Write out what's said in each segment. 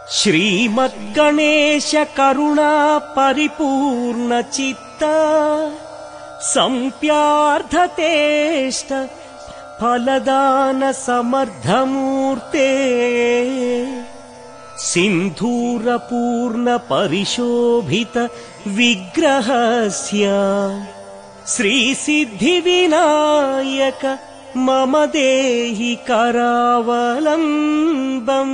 శ్రీమద్గణేశ కరుణా పరిపూర్ణ చిత్త సంప్యార్థతేష్ట ఫలదాన సమర్థమూర్తే సింధూరపూర్ణ పరిశోభిత విగ్రహస్య శ్రీసిద్ధి వినాయక మమ దేహి కరావలంబం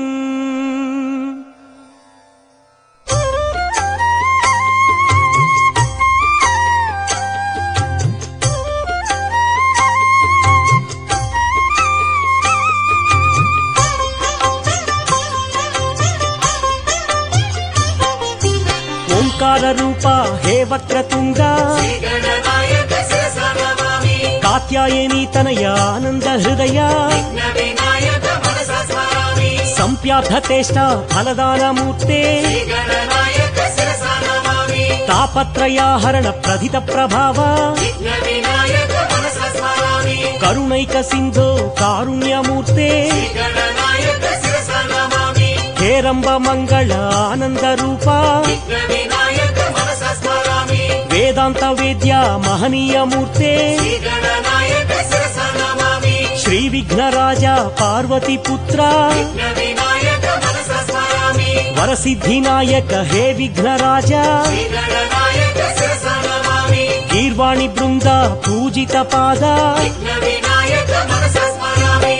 ఓంకార రూప హే వక్రతుండ గణనాయక శిరసనమామి కాత్యాయని తనయ ఆనంద హృదయ వినాయక మనస స్మరామి సంప్యార్థతేష్ట ఫలదానమూర్తే గణనాయక శిరసనమామి తాపత్రయాహరణ ప్రధిత ప్రభావ వినాయక మనస స్మరామి కరుణైక సింధో కారుణ్యమూర్తే గణనాయక శిరసనమామి హేరంబ మంగళ ఆనంద రూప వినాయక మనస స్మరామి వేదాంత వేద్య మహనీయమూర్తే గణనాయక శిరసనమామి శ్రీ విఘ్నరాజ పార్వతి పుత్ర వినాయక మనస స్మరామి వరసిద్ధి నాయక హే విఘ్నరాజ గణనాయక శిరసనమామి గీర్వాణి బృంద పూజిత పాద వినాయక మనస స్మరామి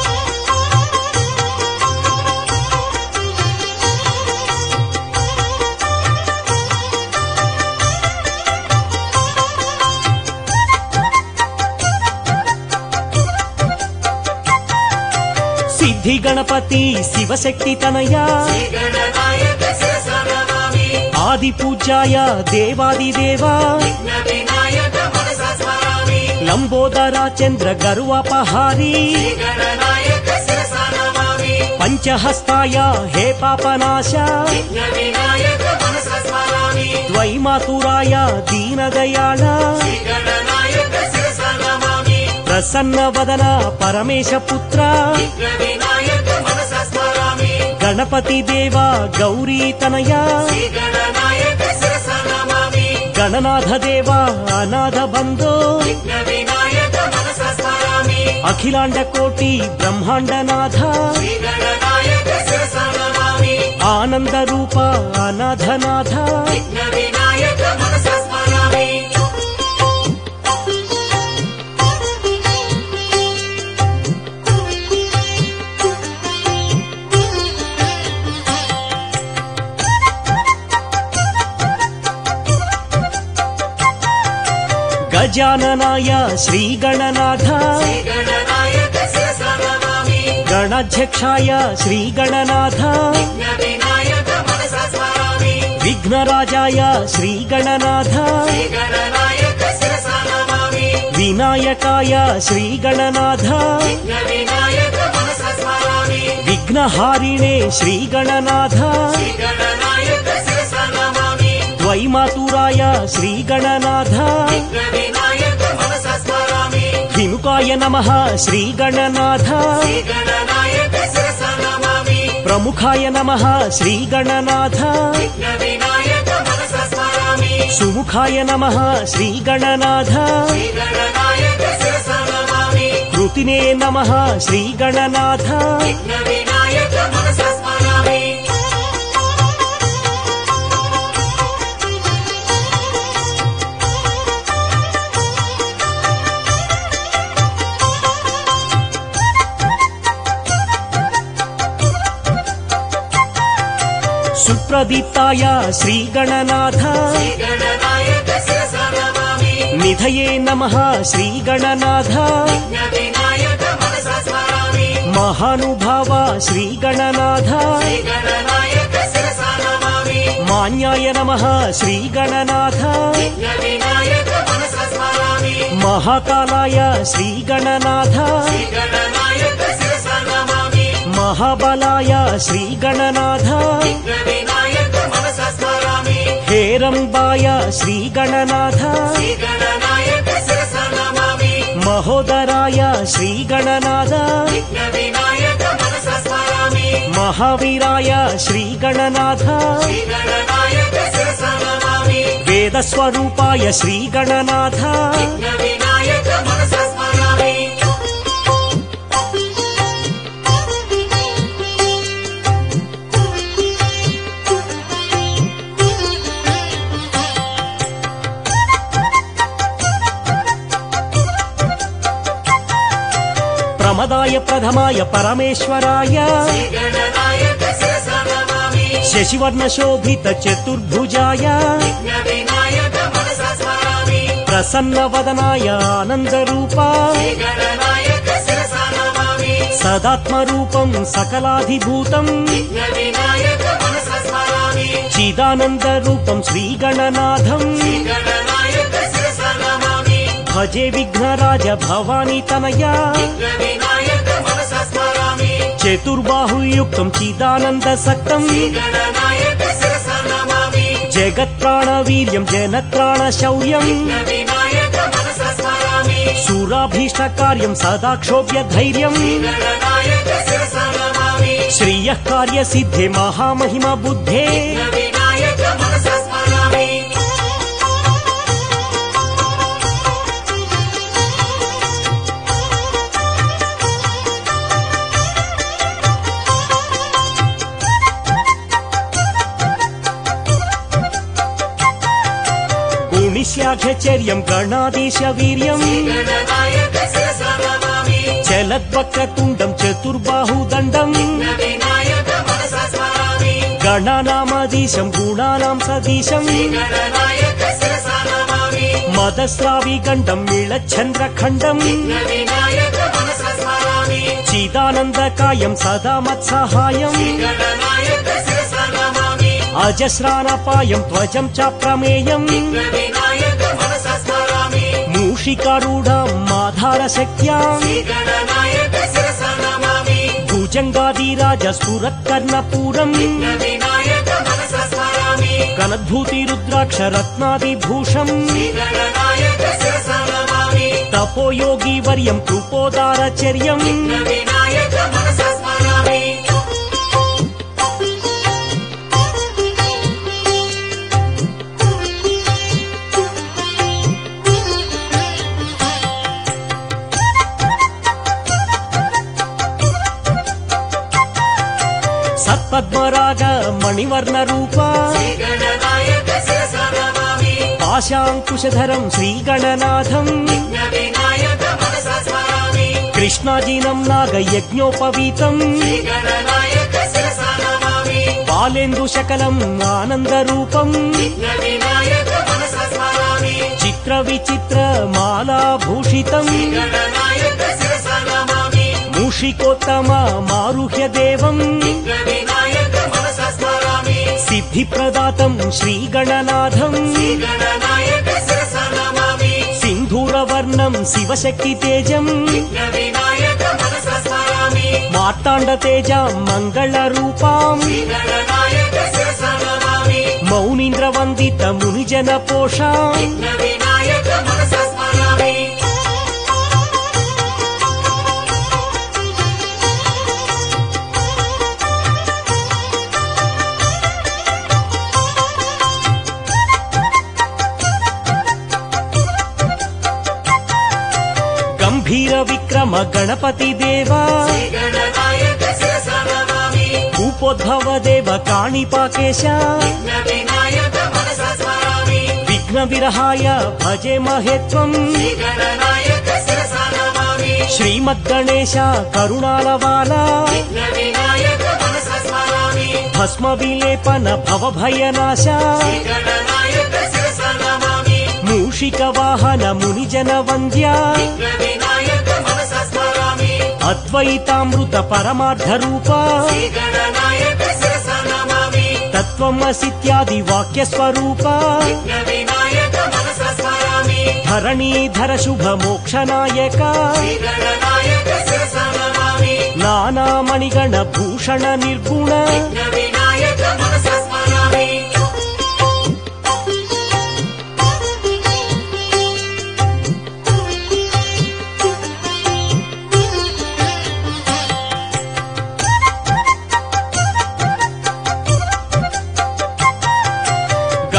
సిద్ధి గణపతి శివశక్తి తనయ గణనాయక శిరసనమామి ఆది పూజ్యాయ దేవాది దేవా వినాయక మనస స్మరామి లంబోదర చంద్ర గరువపహారి గణనాయక శిరసనమామి పంచహస్తాయ హే పాపనాశ వినాయక మనస స్మరామి ద్వైమాతురాయ దీనదయాళ గణనాయక శిరసనమామి ప్రసన్న వదన పరమేశ పుత్ర వినాయక మనస స్మరామి గణపతి దేవా గౌరీ తనయ గణనాయక శిరసనమామి గణనాథ దేవా అనాథ బంధో వినాయక మనస స్మరామి అఖిలాండ కోటి బ్రహ్మాండనాథ గణనాయక శిరసనమామి ఆనంద రూప అనాథనాథ వినాయక మనస స్మరామి గజాననాయ శ్రీ గణనాథ గణనాయక శిరసనమామి గణాధ్యక్షాయ శ్రీ గణనాథ వినాయక మనస స్మరామి విఘ్నరాజాయ శ్రీ గణనాథ గణనాయక శిరసనమామి వినాయకాయ శ్రీ గణనాథ వినాయక మనస స్మరామి విఘ్నహారిణే శ్రీ గణనాథ గణనాయక శిరసనమామి ద్వైమాతురాయ శ్రీ గణనాథ వినాయక మనస స్మరామి హినుకాయ నమ శ్రీ గణనాథ గణనాయక శిరసనమామి ప్రముఖాయ నమ శ్రీ గణనాథ వినాయక మనస స్మరామి సుముఖాయ నమ శ్రీ గణనాథ గణనాయక శిరసనమామి కృతినే నమ శ్రీ గణనాథ వినాయక మనస స్మరామి సుప్రదీప్తాయ శ్రీ గణనాథ గణనాయక శిరసనమామి నిధయే నమ శ్రీ గణనాథ వినాయక మనస స్మరామి మహానుభావ శ్రీ గణనాథ గణనాయక శిరసనమామి మాన్యాయ నమ శ్రీ గణనాథ వినాయక మనస స్మరామి మహాకాలాయ శ్రీ గణనాథ గణనాయక శిరసనమామి మహాబలాయ శ్రీ గణనాథ వినాయక మనస స్మరామి హేరంబాయ శ్రీ గణనాథ గణనాయక శిరసనమామి మహోదరాయ శ్రీ గణనాథ వినాయక మనస స్మరామి మహావీరాయ శ్రీగణనాథ విఘ్నవినాయక శిరస నమామి వేదస్వరూపాయ శ్రీగణనాథ విఘ్నవినాయక మనస స్మరామి ప్రమదాయ ప్రథమాయ పరమేశ్వరాయ విఘ్నవినాయక శిరస నమామి శశివర్ణ శోభిత చతుర్భుజాయ విఘ్నవినాయక మనస స్మరామి ప్రసన్న వదనాయ ఆనందరూపా విఘ్నవినాయక శిరస నమామి సదాత్మరూపం సకలాధిభూతం విఘ్నవినాయక మనస స్మరామి చిదానందరూపం శ్రీగణనాథం విఘ్నవినాయక శిరస నమామి భజే విఘ్నరాజ భవానీ తనయా విఘ్నవినాయక మనస స్మరామి చతుర్బాహుయుక్తం చిదానంద సక్తం విఘ్నవినాయక శిరస నమామి జగత్ప్రాణవీర్యం జనత్రాణ శౌర్యం విఘ్నవినాయక మనస స్మరామి శూరాభీష్ట కార్యం సదా క్షోభ్య ధైర్యం విఘ్నవినాయక శిరస నమామి శ్రియ కార్య సిద్ధే మహామహిమ బుద్ధే విఘ్నవినాయక మనస స్మరామి గుణిశ్యాఘచర్యం గణాధీశ వీర్యం విఘ్నవినాయక శిరస నమామి చలద్వక్రతుండం చతుర్బాహుదండం విఘ్నవినాయక మనస స్మరామి గణనామధీశం గుణానాం సదీశం విఘ్నవినాయక శిరస నమామి మదస్రావి గండం ఇళచంద్రఖండం విఘ్నవినాయక మనస స్మరామి చిదానందకాయం సదా మత్సహాయం విఘ్నవినాయక శిరస నమామి అజస్రానపాయం ధ్వజం చ ప్రమేయం విఘ్నవినాయక మనస స్మరామి మూషికారూఢం మాధార శక్త్యాం విఘ్నవినాయక శిరస నమామి భుజంగాదిరాజ స్ఫురత్కర్ణపూరం విఘ్నవినాయక మనస స్మరామి కనద్భూతి రుద్రాక్ష రత్నాదిభూషం విఘ్నవినాయక శిరస నమామి తపోయోగి వర్యం కృపోదారచర్యం విఘ్నవినాయక మనస స్మరామి సత్పద్మరాగ మణివర్ణ రూప విఘ్నవినాయక శిరస నమామి పాశాంకుశధరం శ్రీగణనాథం విఘ్నవినాయక మనస స్మరామి కృష్ణాజీనం నాగ యజ్ఞోపవీతం విఘ్నవినాయక శిరస నమామి బాలేందు శకలం ఆనందరూపం విఘ్నవినాయక మనస స్మరామి చిత్ర విచిత్ర మాలాభూషితం విఘ్నవినాయక శిరస నమామి మూషికోత్తమ మారుహ్య దేవం విఘ్నవినాయక మనస స్మరామి సిద్ధి ప్రదాతం శ్రీగణనాథం విఘ్నవినాయక శిరస నమామి సింధూరవర్ణం శివశక్తి తేజం విఘ్నవినాయక మనస స్మరామి మార్తాండ తేజ మంగళ రూపాం విఘ్నవినాయక శిరస నమామి మౌనీంద్ర వందిత మునిజన పోషాం విఘ్నవినాయక మనస స్మరామి గంభీర విక్రమ గణపతి దేవా విఘ్నవినాయక శిరస నమామి భూపోద్భవ దేవ కాణిపాకేశ విఘ్నవినాయక మనస స్మరామి విఘ్న విరహాయ భజే మహేత్వం విఘ్నవినాయక శిరస నమామి శ్రీమద్గణేశ కరుణాలవాల విఘ్నవినాయక మనస స్మరామి భస్మ విలేపన భవభయనాశ విఘ్నవినాయక శిరస నమామి మూషిక వాహన మునిజన వంద్య విఘ్నవినాయక మనస స్మరామి అద్వైతామృత పరమార్థ రూప విఘ్నవినాయక శిరస నమామి తత్వమసిత్యాది వాక్య స్వరూప విఘ్నవినాయక మనస స్మరామి ధరణీధర శుభ మోక్షనాయక విఘ్నవినాయక శిరస నమామి నానామణిగణ భూషణ నిర్గుణ విఘ్నవినాయక మనస స్మరామి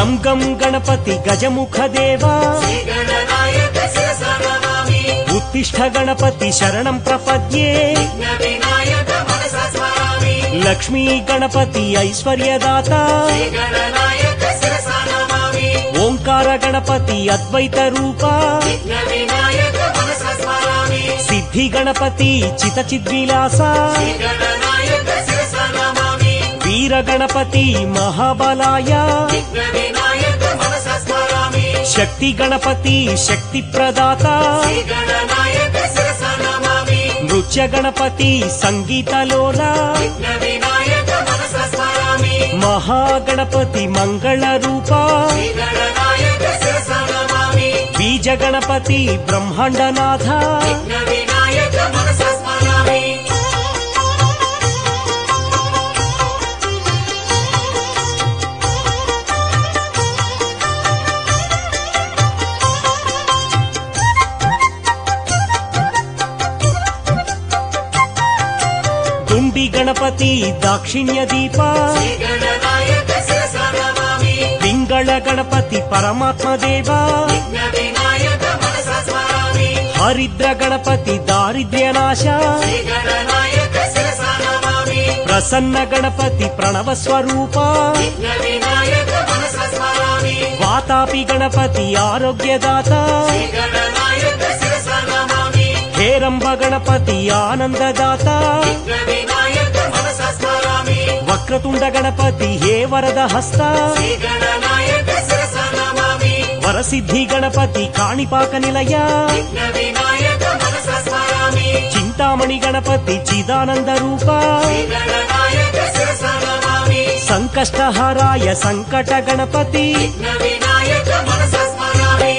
గం గం గణపతి గజముఖ దేవా శ్రీగణనాయక శిరసా నమామి ఉత్తిష్ట గణపతి శరణం ప్రపద్యే విఘ్న వినాయక మనసా స్మరామి లక్ష్మీ గణపతి ఐశ్వర్యదాత శ్రీగణనాయక శిరసా నమామి ఓంకార గణపతి అద్వైత రూప విఘ్న వినాయక మనసా స్మరామి సిద్ధి గణపతి చిత చిద్విలాస శ్రీగణనాయక శిరసా నమామి వీర గణపతి మహాబలాయ విఘ్న వినాయక మనసా స్మరామి శక్తి గణపతి శక్తి ప్రదాత శ్రీగణనాయక శిరసా నమామి నృత్య గణపతి సంగీతలోల విఘ్న వినాయక మనసా స్మరామి మహాగణపతి మంగళ రూప శ్రీగణనాయక శిరసా నమామి బీజ గణపతి బ్రహ్మాండనాథ విఘ్న వినాయక మనసా స్మరామి దుండి గణపతి దాక్షిణ్య దీప శ్రీగణనాయక శిరసా నమామి పింగళ గణపతి పరమాత్మ దేవ విఘ్న వినాయక మనసా స్మరామి హరిద్ర గణపతి దారిద్ర్యనాశ శ్రీగణనాయక శిరసా నమామి ప్రసన్న గణపతి ప్రణవ స్వరూప విఘ్న వినాయక మనసా స్మరామి వాతాపి గణపతి ఆరోగ్యదాత శ్రీగణనాయక శిరసా నమామి హేరంబ గణపతి ఆనందదాత విఘ్న వినాయక మనసా స్మరామి వక్రతుండ గణపతి హే వరద హస్త శ్రీగణనాయక శిరసా నమామి వరసిద్ధి గణపతి కాణిపాక నిలయ విఘ్న వినాయక మనసా స్మరామి చింతామణి గణపతి చిదానంద రూప శ్రీగణనాయక శిరసా నమామి సంకష్టహారాయ సంకట గణపతి విఘ్న వినాయక మనసా స్మరామి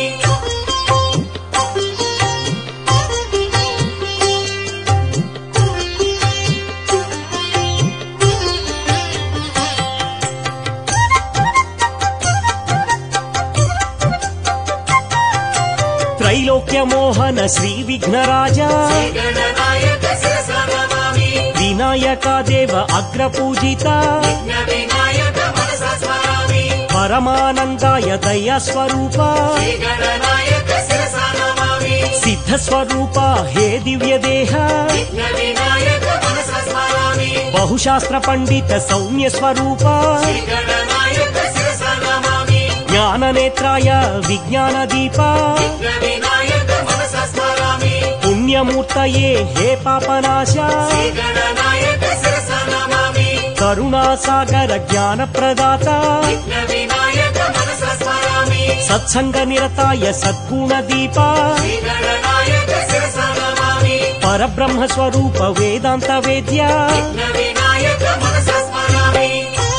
త్రైలోక్య మోహన శ్రీ విఘ్నరాజ శ్రీగణనాయక శిరసా నమామి వినాయక దేవ అగ్ర పూజిత విఘ్న వినాయక మనసా స్మరామి పరమానందాయ దయా స్వరూప శ్రీగణనాయక శిరసా నమామి సిద్ధ స్వరూప హే దివ్య దేహ విఘ్న వినాయక మనసా స్మరామి బహుశాస్త్ర పండిత సౌమ్య స్వరూప శ్రీగణనాయక శిరసా నమామి జ్ఞాన నేత్రాయ విజ్ఞాన దీప విఘ్న వినాయక మనసా స్మరామి పుణ్యమూర్తయే హే పాపనాశ శ్రీగణనాయక శిరసా నమామి కరుణాసాగర జ్ఞాన ప్రదాత విఘ్న వినాయక మనసా స్మరామి సత్సంగ నిరతాయ సద్గుణ దీప శ్రీగణనాయక శిరసా నమామి పరబ్రహ్మ స్వరూప వేదాంత వేద్య విఘ్న వినాయక మనసా స్మరామి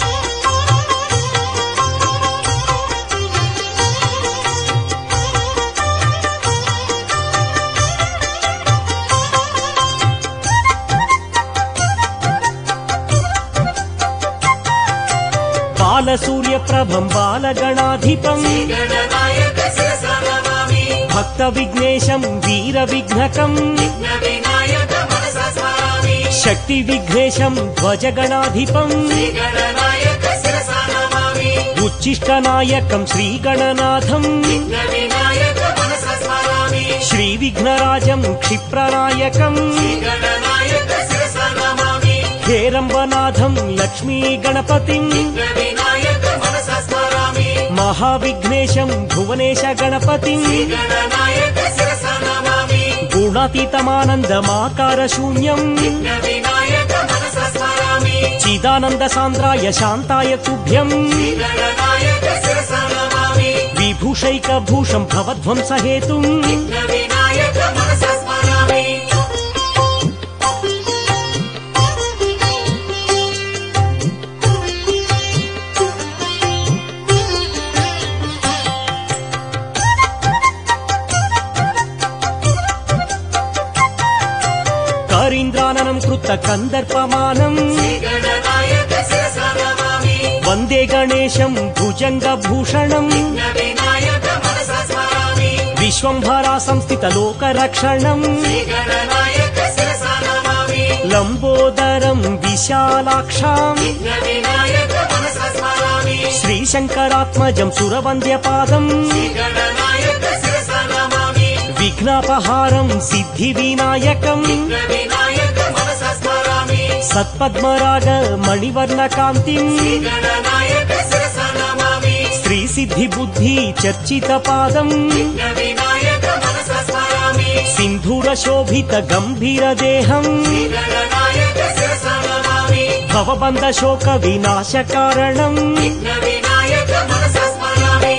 బాలసూర్య ప్రభం బాలగణాధిపం శ్రీగణనాయక శిరసా నమామి భక్త విఘ్నేశం వీర విఘ్నకం విఘ్న వినాయక మనసా స్మరామి శక్తి విఘ్నేశం ధ్వజగణాధిపం శ్రీగణనాయక శిరసా నమామి ఉచ్చిష్ట నాయకం శ్రీగణనాథం విఘ్న వినాయక మనసా స్మరామి శ్రీ విఘ్నరాజం క్షిప్రనాయకం శ్రీగణనాయక శిరసా నమామి హేరంబనాథం లక్ష్మీ గణపతిం విఘ్న వినాయక మనసా స్మరామి మహావిఘ్నేశం భువనేశ గణపతిం శ్రీగణనాయక శిరసా నమామి గుణాతీతమానందమాకార శూన్యం విఘ్న వినాయక మనసా స్మరామి చిదానంద సాంద్రాయ శాంతాయ తుభ్యం శ్రీగణనాయక శిరసా నమామి విభూషైక భూషం భవధ్వంస హేతుం విఘ్న వినాయక మనసా స్మరామి కరీంద్రాననం కృత కందర్పమానం శ్రీగణనాయక శిరసా నమామి వందే గణేశం భుజంగ భూషణం విఘ్న వినాయక మనసా స్మరామి విశ్వంభరా సంస్థిత లోక రక్షణం శ్రీగణనాయక శిరసా నమామి లంబోదరం విశాలాక్షాం విఘ్న వినాయక మనసా స్మరామి శ్రీశంకరాత్మజం సురవంద్యపాదం గణనాయక శిరస నమామి విఘ్నాపహారం సిద్ధి వినాయకం వినాయక మనస స్మరామి సత్పద్మరాగ మణివర్ణ కాంతిం గణనాయక శిరస నమామి శ్రీ సిద్ధి బుద్ధి చర్చిత పాదం వినాయక మనస స్మరామి సింధూర శోభిత గంభీర దేహం గణనాయక శిరస నమామి భవబంధ శోక వినాశ కారణం వినాయక మనస స్మరామి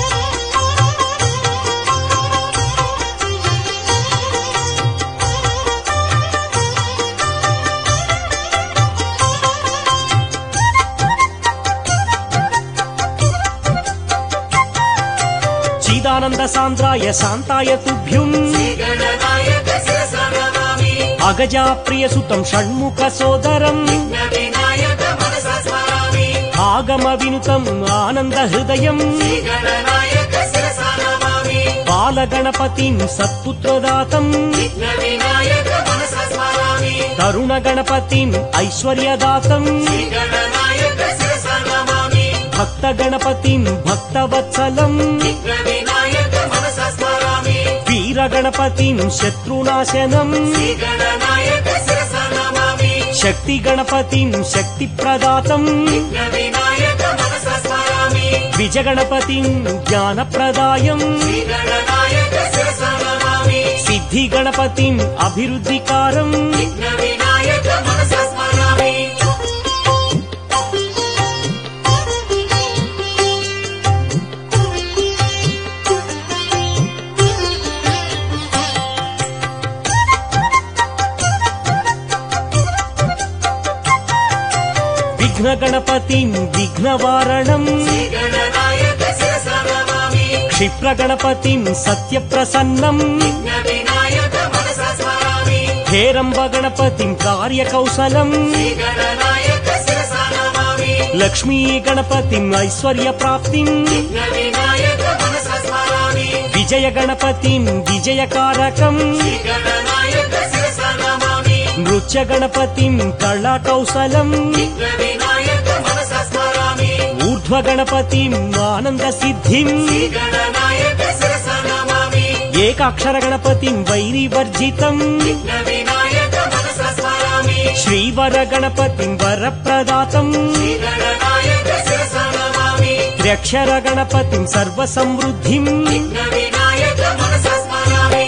చిదానంద సాంద్రాయ శాంతాయ తుభ్యుం గణనాయక శిరస నమామి అగజా ప్రియ సుతం షణ్ముఖ సోదరం వినాయక మనస స్మరామి ఆగమ వినుతం ఆనంద హృదయం గణనాయక శిరస నమామి బాలగణపతిం సత్పుత్రదాతం వినాయక మనస స్మరామి తరుణ గణపతిం ఐశ్వర్యదాతం గణనాయక శిరస నమామి భక్త గణపతిం భక్తవత్సలం వినాయక మనస స్మరామి వీర గణపతిం శత్రునాశనం గణనాయక శిరస నమామి శక్తి గణపతిం శక్తి ప్రదాతం వినాయక మనస స్మరామి విజ గణపతిం జ్ఞాన ప్రదాయం గణనాయక శిరస నమామి సిద్ధి గణపతిం అభివృద్ధికారం వినాయక మనస స్మరామి విఘ్న గణపతిం విఘ్నవారణం గణనాయక శిరస నమామి క్షిప్ర గణపతిం సత్యప్రసన్నం వినాయక మనస స్మరామి హేరంబ గణపతిం కార్యకౌశలం గణనాయక శిరస నమామి లక్ష్మీ గణపతిం ఐశ్వర్య ప్రాప్తిం వినాయక మనస స్మరామి విజయ గణపతిం విజయకారకం గణనాయక శిరస నమామి నృత్య గణపతిం కళా కౌశలం వినాయక మనస స్మరామి ఊర్ధ్వ గణపతిం ఆనంద సిద్ధిం గణనాయక శిరస నమామి ఏకాక్షర గణపతిం వైరివర్జితం వినాయక మనస స్మరామి శ్రీవర గణపతిం వరప్రదాతం గణనాయక శిరస నమామి త్ర్యక్షర గణపతిం సర్వసమృద్ధిం వినాయక మనస స్మరామి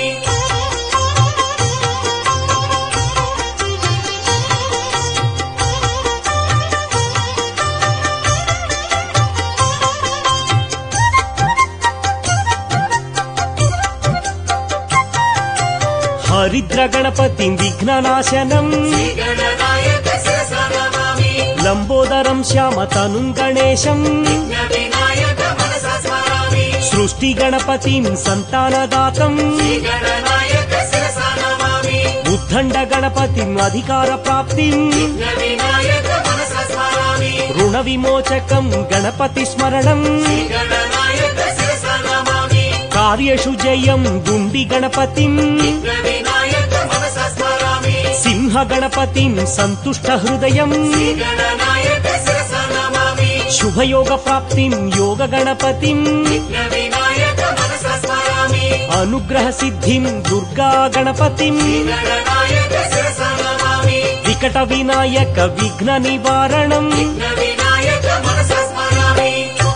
హరిద్ర గణపతిం విఘ్ననాశనం గణనాయక శిరస నమామి లంబోదరం శ్యామతనుం గణేశం వినాయక మనస స్మరామి సృష్టి గణపతిం సంతానదాతం గణనాయక శిరస నమామి ఉద్దండ గణపతిం అధికార ప్రాప్తిం వినాయక మనస స్మరామి రుణ విమోచకం గణపతి స్మరణం గణనాయక శిరస నమామి కార్యషు జయం గుండి గణపతిం వినాయక మనస స్మరామి సింహ గణపతిం సంతుష్ట హృదయం గణనాయక శిరస నమామి శుభయోగ ప్రాప్తిం యోగ గణపతిం వినాయక మనస స్మరామి అనుగ్రహ సిద్ధిం దుర్గా గణపతిం గణనాయక శిరస నమామి వికట వినాయక విఘ్న నివారణం వినాయక మనస స్మరామి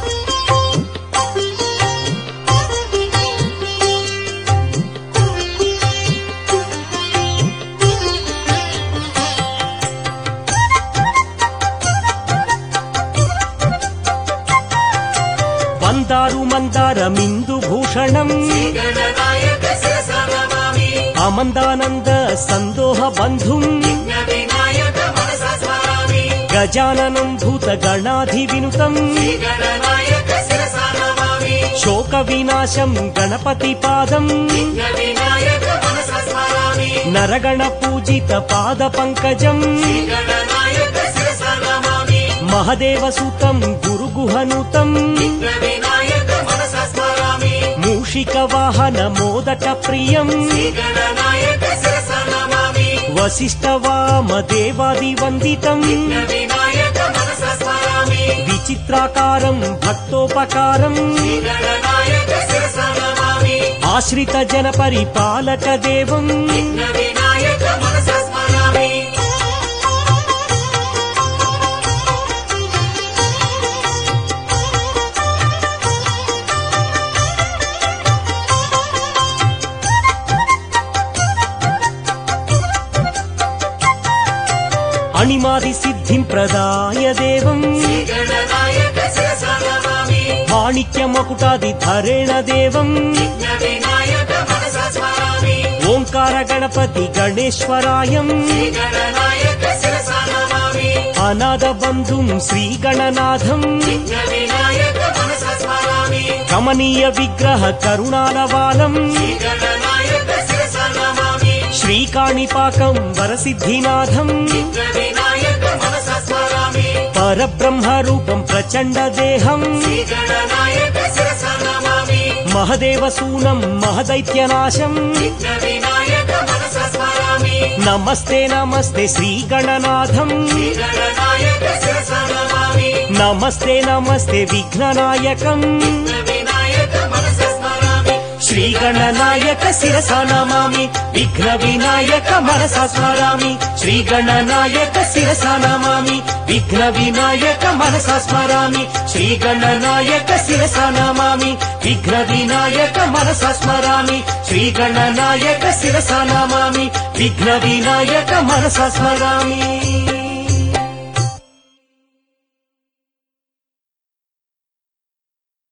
వందారు మందార మిందు భూషణం గణనాయక శిరస నమామి అమందానంద సందోహ బంధుం వినాయక మనస స్మరామి గజాననం భూత గణాధి వినుతం గణనాయక శిరస నమామి శోక వినాశం గణపతి పాదం వినాయక మనస స్మరామి నరగణ పూజిత పాద పంకజం గణనాయక శిరస నమామి మహదేవ సుతం గురుగుహనుతం వినాయక మనస స్మరామి మూషిక వాహన మోదక ప్రియం గణనాయక శిరస నమామి వశిష్ఠ వామ దేవాది వందితం వినాయక మనస స్మరామి విచ చిత్రాకారం భక్తోపకారం గణనాయక శిరస నమామి ఆశ్రిత జన పరిపాలక దేవం విఘ్న వినాయక మనస స్మరామి అణిమాది సిద్ధిం ప్రదాయ దేవం గణనాయక శిరస నమామి మాణిక్య మకుటాది ధరేణ దేవం విఘ్న వినాయక మనస స్మరామి ఓంకార గణపతి గణేశ్వరాయం గణనాయక శిరస నమామి అనాథ బంధుం శ్రీ గణనాథం విఘ్న వినాయక మనస స్మరామి కమనీయ విగ్రహ కరుణాలవాలం గణనాయక శిరస నమామి శ్రీకాణిపాకం వరసిద్ధినాథం విఘ్న వినాయక మనస స్మరామి పరబ్రహ్మ రూపం ప్రచండ దేహం గణనాయక శిరస నమామి మహదేవసూనం మహదైత్యనాశం విఘ్న వినాయక మనస స్మరామి నమస్తే నమస్తే శ్రీ గణనాథం గణనాయక శిరస నమామి నమస్తే నమస్తే విఘ్ననాయకం విఘ్న వినాయక మనస స్మరామి శ్రీ గణనాయక శిరస నమామి విఘ్న వినాయక మనస స్మరామి శ్రీ గణనాయక శిరస నమామి విఘ్న వినాయక మనస స్మరామి శ్రీ గణనాయక శిరస నమామి విఘ్న వినాయక మనస స్మరామి శ్రీ గణనాయక శిరస నమామి విఘ్న వినాయక మనస స్మరామి